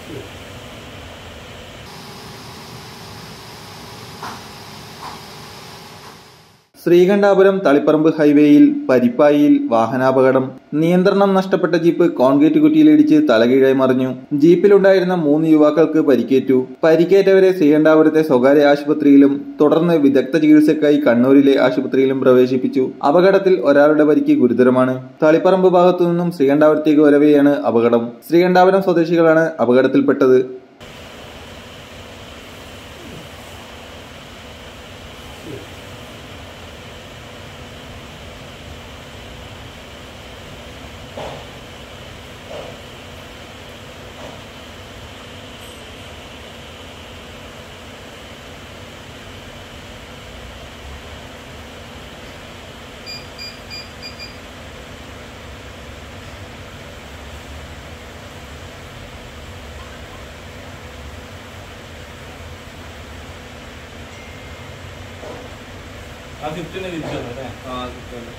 ശ്രീകണ്ഠാപുരം തളിപ്പറമ്പ് ഹൈവേയിൽ പരിപ്പായിയിൽ വാഹനാപകടം നിയന്ത്രണം നഷ്ടപ്പെട്ട ജീപ്പ് കോൺക്രീറ്റ് കുറ്റിയിലിടിച്ച് തലകീഴായി മറിഞ്ഞു ജീപ്പിലുണ്ടായിരുന്ന മൂന്ന് യുവാക്കൾക്ക് പരിക്കേറ്റു പരിക്കേറ്റവരെ ശ്രീകണ്ഠാപുരത്തെ സ്വകാര്യ ആശുപത്രിയിലും തുടർന്ന് വിദഗ്ധ ചികിത്സയ്ക്കായി കണ്ണൂരിലെ ആശുപത്രിയിലും പ്രവേശിപ്പിച്ചു അപകടത്തിൽ ഒരാളുടെ പരിക്ക് ഗുരുതരമാണ് തളിപ്പറമ്പ് ഭാഗത്തു നിന്നും ശ്രീകണ്ഠാപുരത്തേക്ക് വരവെയാണ് അപകടം ശ്രീകണ്ഠാപുരം സ്വദേശികളാണ് അപകടത്തിൽപ്പെട്ടത് ആ സ്വിഫ്റ്റിനെ തിരിച്ചു വന്നു അല്ലേ ആ കിട്ടുമല്ലോ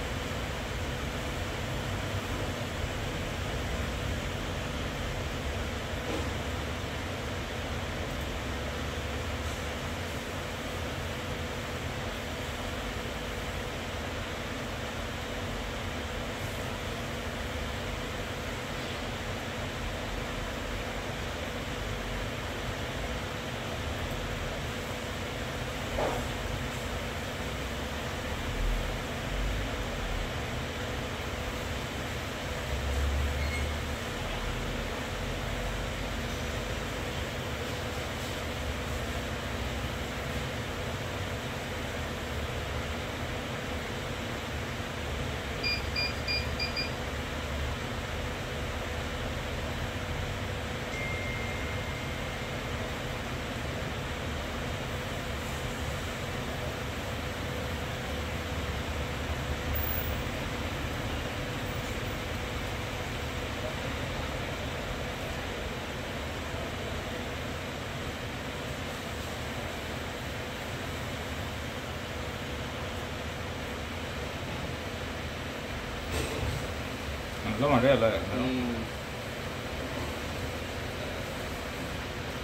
നല്ല മഴയല്ലേ ഉം.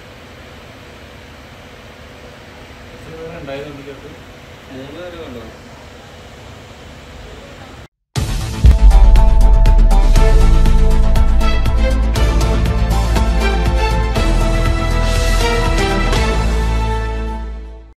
ഉണ്ടായിരുന്നു ഇതിനകത്ത് മൂന്ന് പേര് കൊണ്ടുപോകും